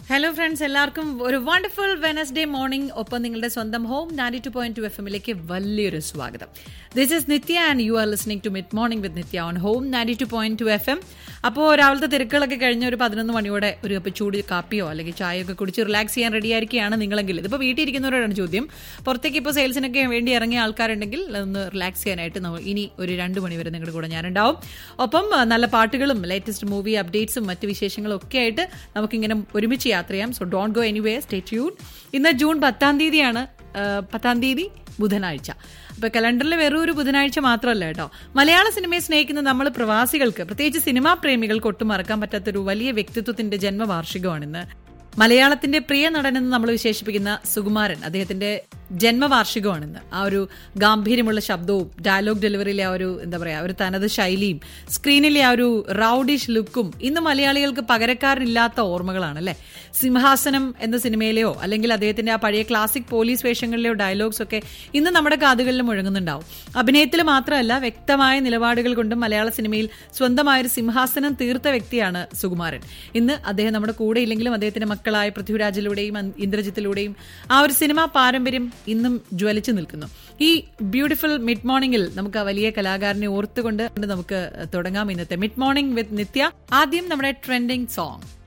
hello friends എല്ലാവർക്കും ഒരു wonderful Wednesday morning ഒപ്പം നിങ്ങളുടെ സ്വന്തം ഹോം നാരി ടു പോയിന്റ് ടു എഫ് എമ്മിലേക്ക് വലിയൊരു സ്വാഗതം this is Nithya and you are listening to mid morning with Nithya on home നാരി two point two F M അപ്പോൾ രാവിലത്തെ തിരക്കുകളൊക്കെ കഴിഞ്ഞ ഒരു പതിനൊന്ന് മണിയോടെ ഒരു കപ്പ് ചൂട് കാപ്പിയോ അല്ലെങ്കിൽ ചായയൊക്കെ കുടിച്ച് റിലാക്സ് ചെയ്യാൻ റെഡി ആയിരിക്കുകയാണ് നിങ്ങളെങ്കിൽ ഇതിപ്പോൾ വീട്ടിൽ ഇരിക്കുന്നവരോടാണ് ചോദ്യം പുറത്തേക്ക് ഇപ്പോൾ സെയിൽസിനൊക്കെ വേണ്ടി ഇറങ്ങിയ ആൾക്കാരുണ്ടെങ്കിൽ ഒന്ന് റിലാക്സ് ചെയ്യാനായിട്ട് നമ്മൾ ഇനി ഒരു രണ്ട് മണി വരെ നിങ്ങളുടെ കൂടെ ഞാനുണ്ടാവും ഒപ്പം ആ, നല്ല പാട്ടുകളും ലേറ്റസ്റ്റ് മൂവി അപ്ഡേറ്റ്സും മറ്റ് വിശേഷങ്ങളും ഒക്കെ ആയിട്ട് നമുക്കിങ്ങനെ ഒരുമിച്ച് യാത്ര ചെയ്യാം so don't go anyway stay tune ഇന്ന് ജൂൺ പത്താം തീയതിയാണ് ആ, പത്താം തീയതി ബുധനാഴ്ച അപ്പൊ കലണ്ടറിൽ വെറും ഒരു ബുധനാഴ്ച മാത്രമല്ല കേട്ടോ മലയാള സിനിമയെ സ്നേഹിക്കുന്ന നമ്മൾ പ്രവാസികൾക്ക് പ്രത്യേകിച്ച് സിനിമാ പ്രേമികൾക്ക് ഒട്ടും മറക്കാൻ പറ്റാത്തൊരു വലിയ വ്യക്തിത്വത്തിന്റെ ജന്മവാർഷികമാണിന്ന് മലയാളത്തിന്റെ പ്രിയ നടനെന്ന് നമ്മൾ വിശേഷിപ്പിക്കുന്ന സുകുമാരൻ അദ്ദേഹത്തിന്റെ ജന്മവാർഷികമാണിന്ന് ആ ഒരു ഗാംഭീര്യമുള്ള ശബ്ദവും ഡയലോഗ് ഡെലിവറിയിലെ ആ ഒരു എന്താ പറയാ ഒരു തനത് ശൈലിയും സ്ക്രീനിലെ ആ ഒരു റൗഡിഷ് ലുക്കും ഇന്ന് മലയാളികൾക്ക് പകരക്കാരനില്ലാത്ത ഓർമ്മകളാണ് അല്ലെ സിംഹാസനം എന്ന സിനിമയിലെയോ അല്ലെങ്കിൽ അദ്ദേഹത്തിന്റെ ആ പഴയ ക്ലാസിക് പോലീസ് വേഷങ്ങളിലെയോ ഡയലോഗ്സ് ഒക്കെ ഇന്ന് നമ്മുടെ കാതുകളിൽ മുഴങ്ങുന്നുണ്ടാവും അഭിനയത്തിൽ മാത്രമല്ല വ്യക്തമായ നിലപാടുകൾ കൊണ്ടും മലയാള സിനിമയിൽ സ്വന്തമായ ഒരു സിംഹാസനം തീർത്ത വ്യക്തിയാണ് സുകുമാരൻ ഇന്ന് അദ്ദേഹം നമ്മുടെ കൂടെ ഇല്ലെങ്കിലും അദ്ദേഹത്തിന്റെ മക്കളായ പൃഥ്വിരാജിലൂടെയും അൻ- ഇന്ദ്രജിത്തിലൂടെയും ആ ഒരു സിനിമാ പാരമ്പര്യം ഇന്നും ജ്വലിച്ചു നിൽക്കുന്നു ഈ ബ്യൂട്ടിഫുൾ മിഡ് മോർണിംഗിൽ നമുക്ക് ആ വലിയ കലാകാരനെ ഓർത്തുകൊണ്ട് നമുക്ക് തുടങ്ങാം ഇന്നത്തെ മിഡ് മോർണിംഗ് വിത്ത് നിത്യ ആദ്യം നമ്മുടെ ട്രെൻഡിങ് സോങ്